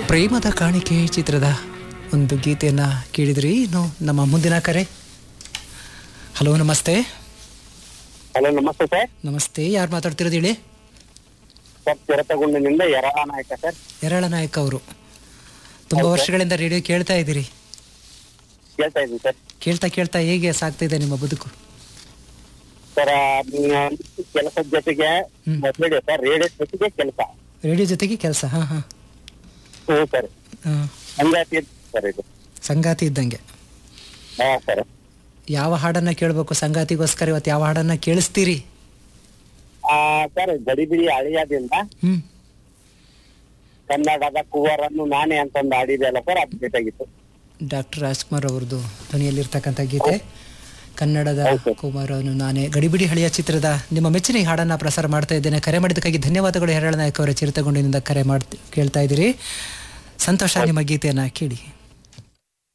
ಪ್ರೇಮದ ಕಾಣಿಕೆ ಚಿತ್ರದ ಒಂದು ಗೀತೆಯನ್ನು ಕೇಳಿದ್ರಿ ಇನ್ನು ನಮ್ಮ ಮುಂದಿನ ಕರೆ ಹಲೋ ನಮಸ್ತೆ ಹಲೋ ನಮಸ್ತೆ ಸರ್ ನಮಸ್ತೆ ಯಾರು ಮಾತಾಡ್ತಿರೋದು ಹೇಳಿ ಸರ್ ಚಿರತಗುಂಡಿನಿಂದ ಯರಳ ನಾಯಕ ಸರ್ ಎರಳ ನಾಯಕ್ ಅವರು ತುಂಬ ಹೌದು. ವರ್ಷಗಳಿಂದ ರೇಡಿಯೋ ಕೇಳ್ತಾ ಇದ್ದೀರಿ ಕೇಳ್ತಾ ಇದ್ದೀನಿ ಸರ್ ಕೇಳ್ತಾ ಕೇಳ್ತಾ ಹೇಗೆ ಸಾಗ್ತಿದೆ ನಿಮ್ಮ ಬದುಕು ಸರ್ ಕೆಲಸದ ಜೊತೆಗೆ ಹ್ಮ್. ರೇಡಿಯೋ ಸರ್ ರೇಡಿಯೋ ಜೊತೆಗೆ ಕೆಲಸ ರೇಡಿಯೋ ಜೊತೆಗೆ ಕೆಲಸ ಹಾಂ ಹಾಂ ಹ್ಞೂ ಸರ್ ಹಂಗಾಗಿ ಸರ್ ಇದು ಸಂಗಾತಿ ಇದ್ದಂಗೆ ಹಾ ಸರ್ ಯಾವ ಹಾಡನ್ನ ಕೇಳಬೇಕು ಸಂಗಾತಿಗೋಸ್ಕರ ಇವತ್ತು ಯಾವ ಹಾಡನ್ನ ಕೇಳಿಸ್ತೀರಿ ಆ ಸರ್ ಗಡಿಬಿಡಿ ಹಳಿಯಾದಿಂದ ಹ್ಮ್ ಕನ್ನಡದ ಕುವರನ್ನು ನಾನೇ ಅಂತ ಒಂದು ಹಾಡಿದೆ ಅಲ್ಲ ಸರ್ ಅದು ಬೇಕಾಗಿತ್ತು ಡಾಕ್ಟರ್ ರಾಜ್ಕುಮಾರ್ ಅವ್ರದ್ದು ಧ್ವನಿಯಲ್ಲಿರ್ತಕ್ಕಂಥ ಗೀತೆ ಕನ್ನಡದ ಹೌದು. ಕುಮಾರನು ನಾನೇ ಗಡಿಬಿಡಿ ಹಳಿಯ ಚಿತ್ರದ ನಿಮ್ಮ ಮೆಚ್ಚಿನ ಈ ಹಾಡನ್ನ ಪ್ರಸಾರ ಮಾಡ್ತಾ ಇದ್ದೇನೆ ಕರೆ ಮಾಡಿದ್ದಕ್ಕಾಗಿ ಧನ್ಯವಾದಗಳು ಹೆರಳ ನಾಯಕ್ ಅವರ ಚಿರತಗೊಂಡಿನಿಂದ ಕರೆ ಮಾಡ್ತಿ ಕೇಳ್ತಾ ಇದ್ದೀರಿ ಸಂತೋಷ ನಿಮ್ಮ ಗೀತೆಯನ್ನ ಕೇಳಿ